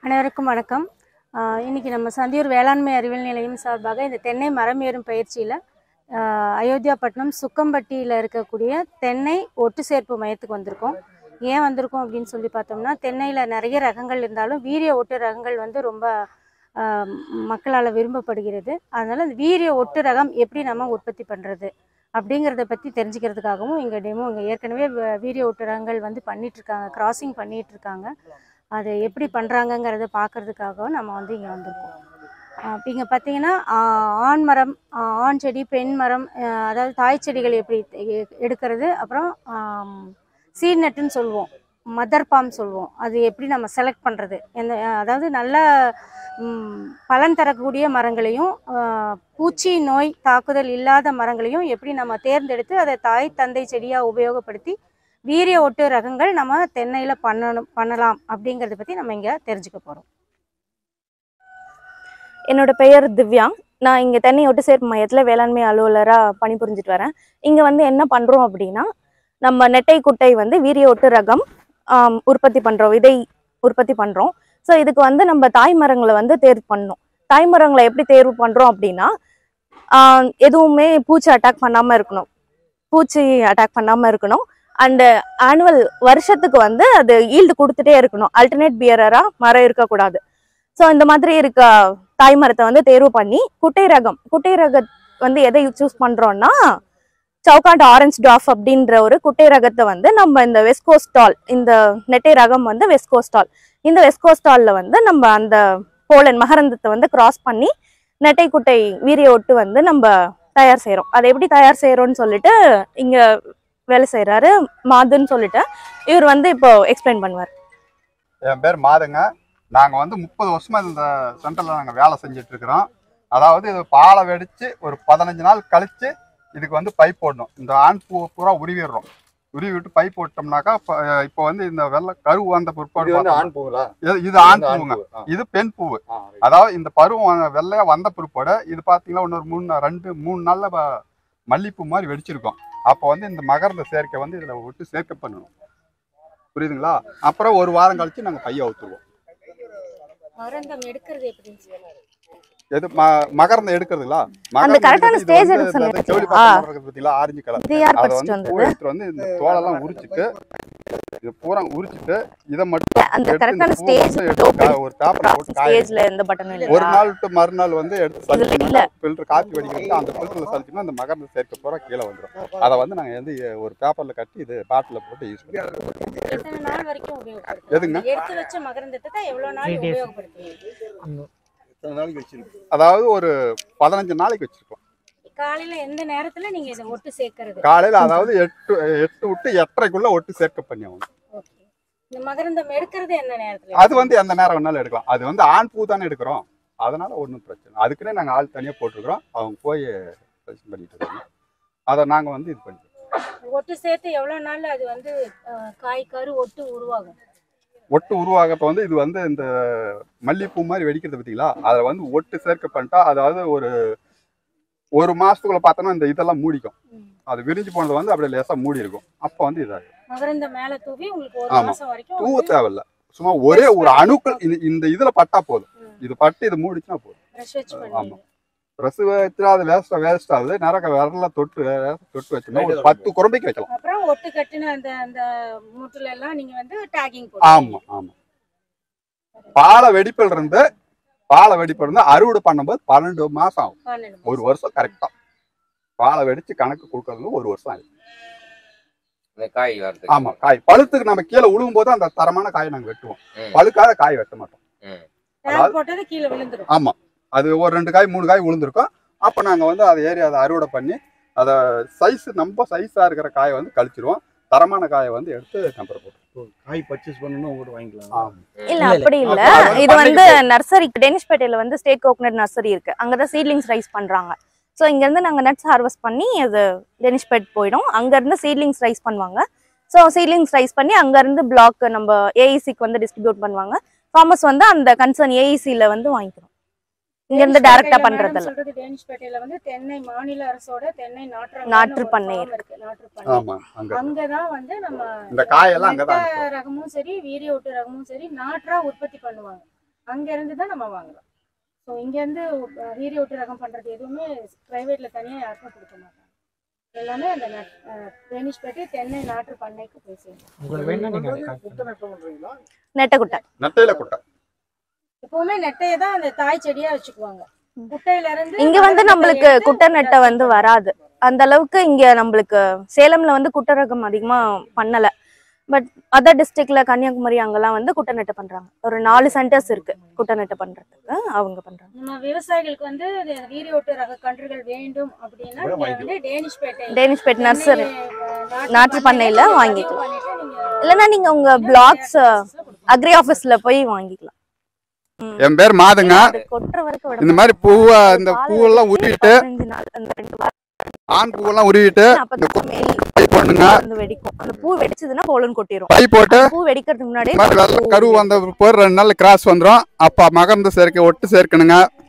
அனைவருக்கும் வணக்கம் ஆஹ் இன்னைக்கு நம்ம சந்தியூர் வேளாண்மை அறிவியல் நிலையம் சார்பாக இந்த தென்னை மரம் ஏறும் பயிற்சியில் அயோத்தியாப்பட்டினம் சுக்கம்பட்டியில் இருக்கக்கூடிய தென்னை ஒட்டு சேர்ப்பு மையத்துக்கு வந்திருக்கோம் ஏன் வந்திருக்கோம் அப்படின்னு சொல்லி பார்த்தோம்னா தென்னையில் நிறைய ரகங்கள் இருந்தாலும் வீரிய ஒட்டு ரகங்கள் வந்து ரொம்ப ஆஹ் மக்களால் விரும்பப்படுகிறது அதனால் இந்த வீரிய ஒட்டு ரகம் எப்படி நம்ம உற்பத்தி பண்ணுறது அப்படிங்கிறத பற்றி தெரிஞ்சுக்கிறதுக்காகவும் இங்கே டெமோ இங்கே ஏற்கனவே வ- வீரிய ஒட்டு ரகங்கள் வந்து பண்ணிகிட்ருக்காங்க கிராசிங் பண்ணிகிட்ருக்காங்க அதை எப்படி பண்ணுறாங்கங்கிறத பார்க்கறதுக்காகவும் நம்ம வந்து இங்கே வந்திருக்கோம் இப்போ இங்கே பார்த்தீங்கன்னா ஆஹ் ஆண் மரம் ஆஹ் ஆண் செடி பெண் மரம் ஆஹ் அதாவது தாய் செடிகள் எப்படி எ- எடுக்கிறது அப்புறம் சீட் நட்டுன்னு சொல்லுவோம் மதர் பாம் சொல்லுவோம் அது எப்படி நம்ம செலக்ட் பண்ணுறது எந்த அதாவது நல்ல ம், பலன் தரக்கூடிய மரங்களையும் ஆஹ் பூச்சி நோய் தாக்குதல் இல்லாத மரங்களையும் எப்படி நம்ம தேர்ந்தெடுத்து அதை தாய் தந்தை செடியாக உபயோகப்படுத்தி வீரிய ஒட்டு ரகங்கள் நம்ம தென்னையில் பண்ணணும் பண்ணலாம் அப்படிங்கிறத பற்றி நம்ம இங்கே தெரிஞ்சுக்க போகிறோம் என்னோட பெயர் திவ்யா நான் இங்கே தென்னை ஒட்டு சேர்ப்பு மையத்தில் வேளாண்மை அலுவலராக பணிபுரிஞ்சிட்டு வரேன் இங்கே வந்து என்ன பண்ணுறோம் அப்படின்னா நம்ம நெட்டை குட்டை வந்து வீரிய ஒட்டு ரகம் ஆம், உற்பத்தி பண்ணுறோம் விதை உற்பத்தி பண்ணுறோம் ஸோ இதுக்கு வந்து நம்ம தாய் மரங்களை வந்து தேர்வு பண்ணணும் தாய் மரங்களை எப்படி தேர்வு பண்ணுறோம் அப்படின்னா ஆம், எதுவுமே பூச்சி அட்டாக் பண்ணாமல் இருக்கணும் பூச்சி அட்டாக் பண்ணாமல் இருக்கணும் அண்டு ஆனுவல் வருஷத்துக்கு வந்து அது ஈல்டு கொடுத்துட்டே இருக்கணும் அல்டர்னேட் பியரராக மரம் இருக்கக்கூடாது ஸோ இந்த மாதிரி இருக்க தாய் மரத்தை வந்து தேர்வு பண்ணி குட்டை ரகம் குட்டை ரக வந்து எதை சூஸ் பண்றோம்னா சவுகாட் ஆரஞ்சு டாஃப் அப்படின்ற ஒரு குட்டை ரகத்தை வந்து நம்ம இந்த வெஸ்கோஸ்டால் இந்த நெட்டை ரகம் வந்து வெஸ்கோஸ்டால் இந்த வெஸ்கோஸ்டால்ல வந்து நம்ம அந்த போலன் மகரந்தத்தை வந்து கிராஸ் பண்ணி நெட்டை குட்டை வீரிய ஒட்டு வந்து நம்ம தயார் செய்றோம் அதை எப்படி தயார் செய்றோம்னு சொல்லிட்டு இங்க வேலை செய்றாரு மாதுன்னு சொல்லிட்டு இவர் வந்து இப்போ எக்ஸ்பிளைன் பண்ணுவார் என் பேர் மாதுங்க நாங்கள் வந்து முப்பது வருஷமா இந்த சென்டரில் நாங்கள் வேலை செஞ்சுட்டு இருக்கிறோம் அதாவது இது பாலை வெடித்து ஒரு பதினஞ்சு நாள் கழித்து இதுக்கு வந்து பைப் போடணும் இந்த ஆண் பூ பூரா உருவிடுறோம் உருவி விட்டு பைப் போட்டோம்னாக்கா இப்போ இப்போ வந்து இந்த வெள்ளை கருவு வந்த பிற்பாடு இது வந்து பார்த்தோம்னா- ஆண் பூங்களா இது- இது ஆண் இது பூவுங்க பூ. ஆ, இது பெண் பூவு ஆ, right. அதாவது இந்த பருவம் வ- வெள்ளையா வந்த பிற்பாடு இது பார்த்தீங்கன்னா இன்னொரு மூணு நா- ரெண்டு மூணு நாள்ல வ- மல்லிப்பூ மாதிரி வெடிச்சிருக்கும் அப்போ வந்து இந்த மகரந்த சேர்க்கை வந்து இதில் விட்டு சேர்க்கை பண்ணணும் புரியுதுங்களா அப்புறம் ஒரு வாரம் கழிச்சு நாங்கள் பைய ஊற்றுருவோம் மரந்தம் எடுக்கிறது எப்படின்னு எது ம மகரந்தம் எடுக்கிறதுங்களா அந்த கரெக்டான ஸ்டேஜ் எடுக்க செவலி சொல்லுங்க பார்த்தீங்களா ஆரஞ்சு கலர் இது யார் அதை படிச்சுட்டு வந்து பூ வந்தது எடுத்துட்டு வந்து இந்த தோலெல்லாம் உரிச்சிட்டு இது பூரா உரிச்சிட்டு இதை மட்டும் அந்த எடுத்து இந்த கரெக்டான பூ ஸ்டேஜ் மட்டும் எடுத்து கா- ஒரு பேப்பர் போட்டு காய ஸ்டேஜ்ல எந்த பட்டனும் ஒரு இல்லையா நாள் டு மறுநாள் வந்து எடுத்து இதுல இல்ல. சளிச்சோம்னா ஃபில்டர் காப்பி வடிக்கிறது அந்த ஃபில்டர்ல சளிச்சோம்னா அந்த மகரந்த சேர்க்க பூரா கீழே வந்துடும் அதை வந்து நாங்கள் வந்து ஒரு பேப்பர்ல கட்டி இது பாட்டில் போட்டு யூஸ் பண்ணுவோம் எத்தனை நாள் வரைக்கும் உபயோகப்படுத்துவீங்க? எதுங்க? எடுத்து வச்ச மகரந்தத்தை எவ்வளவு நாள் உபயோகப்படுத்துவீங்க இத்தனை நாளைக்கு வச்சிருக்கு அதாவது ஒரு பதினஞ்சு நாளைக்கு வச்சிருக்கோம் காலையில எந்த நேரத்துல நீங்க இதை ஒட்டு சேர்க்கறது காலையில அதாவது எட்டு எட்டு விட்டு எட்டரைக்குள்ள ஒட்டு சேர்க்க பண்ணி ஆகணும் ஓகே இந்த மகரந்தம் எடுக்கிறது எந்த நேரத்துல அது வந்து எந்த நேரம் வேணாலும் எடுக்கலாம் அது வந்து ஆண் பூ தானே எடுக்கிறோம் அதனால ஒன்றும் பிரச்சனை இல்லை. அதுக்குன்னே நாங்கள் ஆள் தனியாக போட்டிருக்கிறோம் அவங்க போய் selection பண்ணிட்டு இருக்காங்க அதை நாங்கள் வந்து இது பண்ணிக்கிறோம் ஒட்டு சேர்த்து எவ்வளவு நாள்ல அது வந்து அஹ், காய் கரு ஒட்டு உருவாகும் ஒட்டு உருவாகப்ப வந்து இது வந்து இந்த மல்லிப்பூ மாதிரி வெடிக்கிறது பார்த்தீங்களா அதில் வந்து ஒட்டு சேர்க்க பண்ணிட்டா அதாவது ஒரு ஒரு மாசத்துக்குள்ள பார்த்தோன்னா இந்த இதெல்லாம் மூடிக்கும் ம். அது விரிஞ்சு போனது வந்து அப்படியே லேசாக மூடி இருக்கும் அப்போ வந்து இதாகும் மகரந்தம் மேல தூவி உங்களுக்கு ஒரு ஆமா. மாசம் வரைக்கும் தூவ வந்து தேவையில்ல சும்மா ஒரே ஒரு அணுக்கள் இந்த- இந்த இதுல பட்டா போதும் ம். இது பட்டு இது மூடிச்சுன்னா போதும் ப்ரஷ் வச்சு ஆமா. பண்ணுவீங்க ப்ரெஸ் வச்சுனா அது வேஸ்டா வேஸ்ட் ஆகுது நிறைய விரல தொட்டு லேசா தொட்டு வச்சோம்னா ஒரு பத்து குரம்பைக்கு வைக்கலாம் அப்புறம் ஒட்டு கட்டின அந்த அந்த மூட்டுல எல்லாம் நீங்க வந்து டேகிங் ஆமா ஆமா பாலை வெடிப்பில் இருந்து பாலை வெடிப்பில் இருந்து அறுவடை பண்ணும்போது பன்னெண்டு மாசம் ஆகும் பன்னெண்டு ஒரு மாசம். வருஷம் கரெக்டா பாலை வெடிச்சு கணக்கு கொடுக்கறது ஒரு வருஷம் ஆகும் இந்த காய் வரதுக்கு ஆமா காய் பழுத்துக்கு நம்ம கீழே உழுவும் போது அந்த தரமான காயை நாங்க வெட்டுவோம் ம். பழுக்காத காய் வெட்ட மாட்டோம் டேக் போட்டது கீழே விழுந்துரும் ஆமா அது ஒரு ரெண்டு காய் மூணு காய் விழுந்திருக்கும் அப்ப நாங்க வந்து அதை ஏறி அதை அறுவடை பண்ணி அதை சைஸ் நம்ம சைஸா இருக்கிற காயை வந்து கழிச்சிருவோம் தரமான காயை வந்து எடுத்து நம்பர் போட்டுருவோம் காய் பர்ச்சேஸ் பண்ணணும் உங்கள்கிட்ட வாங்கிக்கலாம் ஆமா. இல்ல இல்ல, இல்ல. அப்படி இல்ல அது வந்து இது வந்து பண்ணைக்கு நர்சரி டெனிஷ்பேட்டையில வந்து ஸ்டேட் கோகனட் நர்சரி இருக்கு அங்கதான் சீட்லிங்ஸ் ரைஸ் பண்றாங்க ஸோ இங்க இருந்து நாங்க நட்ஸ் ஹார்வெஸ்ட் பண்ணி அது டெனிஷ்பேட் போயிடும் அங்க இருந்து சீட்லிங்ஸ் ரைஸ் பண்ணுவாங்க ஸோ சீட்லிங்ஸ் ரைஸ் பண்ணி அங்க இருந்து பிளாக் நம்ம ஏஇசிக்கு வந்து டிஸ்ட்ரிபியூட் பண்ணுவாங்க ஃபார்மர்ஸ் வந்து அந்த கன்சர்ன் ஏஇசில வந்து வாங்கிக்கிறோம் இங்க இருந்து டைரக்டா டேனிஷ்பேட்டையில பண்றதில்ல மேடம் சொல்றது டேனிஷ்பேட்டையில வந்து தென்னை மாநில அரசோட தென்னை நாற்று நாற்று பண்ணை இருக்கு நாற்று பண்ணை ஆமா அங்க அங்கதான் வந்து நம்ம இந்த காயெல்லாம் அங்கதான் நெட்ட ரகமும் சரி வீரிய ஒட்டு ரகமும் சரி நாற்றா உற்பத்தி பண்ணுவாங்க அங்கேருந்து தான் நம்ம வாங்குறோம் ஸோ இங்கேருந்து அஹ், வீரிய ஒட்டு ரகம் பண்ணுறது எதுவுமே ப்ரைவேட்டில் தனியாக யாருக்கும் கொடுக்க மாட்டாங்க எல்லாமே அந்த நட் டேனிஷ்பேட்டை தென்னை நாட்டு பண்ணைக்கு போய் சேரும் உங்களுக்கு வேணா நீங்க அதை கால் குட்டை நட்டம் பண்றீங்களா நெட்டை குட்டை நெட்டையில குட்டை எப்பவுமே நெட்டையை தான் அந்த தாய் செடியா வச்சுக்குவாங்க குட்டையில இருந்து இங்க வந்து மரம் நம்மளுக்கு எடுத்து குட்டை நெட்டை வந்து வராது அந்த அளவுக்கு இங்க நம்மளுக்கு சேலம்ல வந்து குட்டை ரகம் அதிகமா பண்ணல பட் அதர் டிஸ்ட்ரிக்ட்ல கன்னியாகுமரி அங்கெல்லாம் வந்து குட்டை நெட்டை பண்றாங்க ஒரு நாலு சென்டர்ஸ் இருக்கு குட்டை நெட்டை பண்றதுக்கு அவங்க பண்றாங்க நம்ம விவசாயிகளுக்கு வந்து இது வீரிய ஒட்டு ரக கன்றுகள் வேண்டும் அப்படின்னா கூட நீங்க வாங்கிக்கலாம். வந்து டேனிஷ்பேட்டை டேனிஷ் பெட் நர்சரி தென்னை, அஹ், நாட்டு பண்ணையில நீங்க வாங்கிக்கலாம். பதிவு பண்ணிட்டு நீங்க இல்லைன்னா நீங்க உங்க பிளாக்ஸ் அக்ரி ஆபீஸ்ல போய் வாங்கிக்கலாம் ம். என் பேர் மாதுங்க அது கொட்டுற வரைக்கும் விட இந்த மாதிரி பூவை இந்த பால் பூவெல்லாம் வச்சு உருவிட்டு பதினஞ்சு நாள் அந்த ரெண்டு வாரம் ஆண் பூவெல்லாம் உருவிட்டு அப்பதான் மேல் பை போடணுங்க வந்து வெடிக்கும் அந்த பூ வெடிச்சதுன்னா போலன் கொட்டிரும் பை போட்டு பூ வெடிக்கிறதுக்கு முன்னாடி இந்த மாதிரி வெள்ளை கரு வந்த போர் ரெண்டு நாள் கிராஸ் வந்துடும் அப்போ மகர்ந்து சேர்க்க ஒட்டு சேர்க்கணுங்க